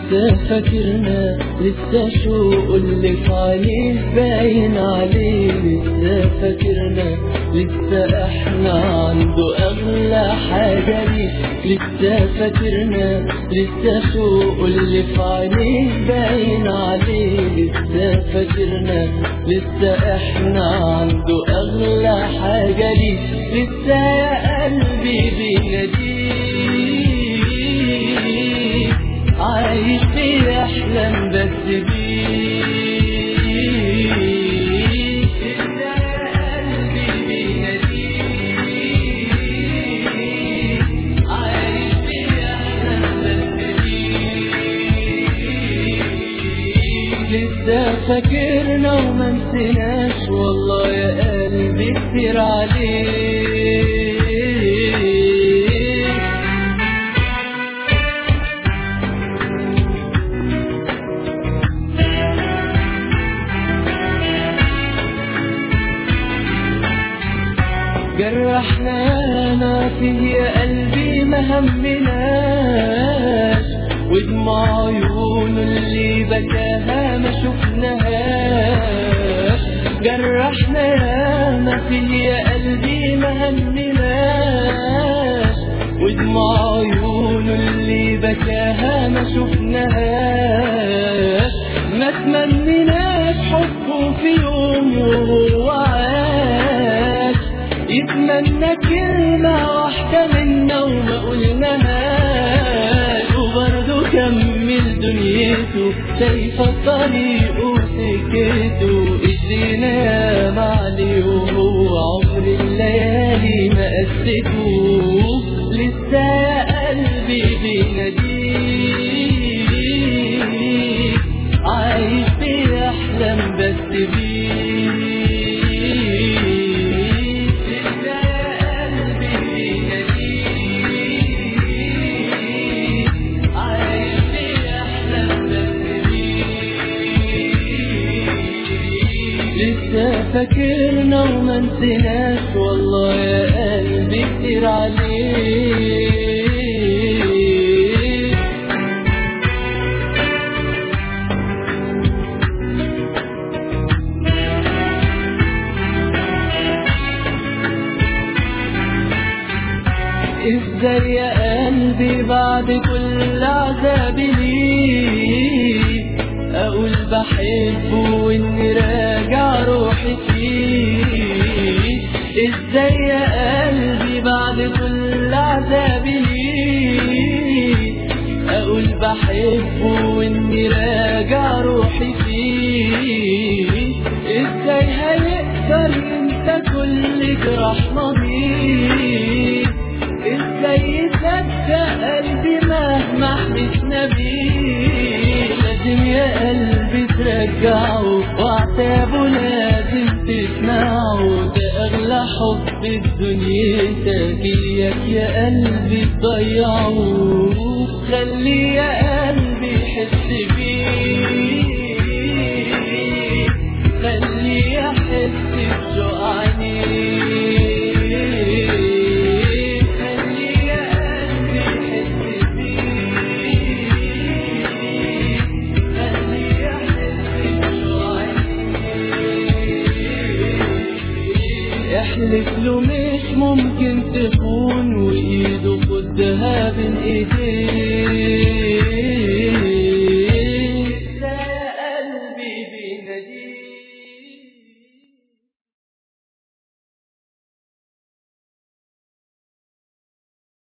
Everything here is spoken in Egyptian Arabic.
لسه فاكرنا لسه شوق اللي في عينيه باين عليه لسه فاكرنا لسه احنا عنده اغلى حاجة ليه لسه فاكرنا لسه شوق اللي في عينيه باين عليه لسه فاكرنا لسه احنا عنده اغلى حاجة ليه لسه يا قلبي بيناديه عايش بيحلم بس بيه لسه يا قلبي بيناديه عايش بيحلم بس بيه لسه فاكرنا وما نسيناش والله يا قلبي كتير عليك جرحنا ما فيه يا قلبي ما همناش ودموع عيونه اللي بكاها ما شفناهاش جرحنا ما فيه يا قلبي ما همناش ودموع عيونه اللي بكاها ما شفناهاش ما تمنيناش حبه في يوم وهو عاش يتمنى كلمة واحدة منا وما قلناهاش وبرضه كمل دنيته شايفة طريقه وسكته ادينا يا معلي وهو عمر الليالي ما قسته لسه يا قلبي بيناديه عايش بيحلم بس بيه لسه يا قلبي بيناديه عايش بيحلم بس بيه لسه فاكرنا وما نسيناش والله يا قلبي كتير عليك ازاي يا قلبي بعد كل عذاب ليه اقول بحبه واني راجع روحي فيه ازاي يا قلبي بعد كل عذاب ليه اقول بحبه واني راجع روحي فيه ازاي هيقدر ينسى كل جراح ماضيه ازاي يصدق قلبي مهما حسنا بيه لازم يا قلبي ترجعه وعتابه لازم تسمعه ده اغلى حب الدنيا تجيلك يا قلبي تضيعه خلي يا قلبي يحس بيه خلي يحس بشوق عينيه خلي يا قلبي يحس بيه خلي يحس بشوق عينيه احلف له مش ممكن تكون وايده خدها بين ايديه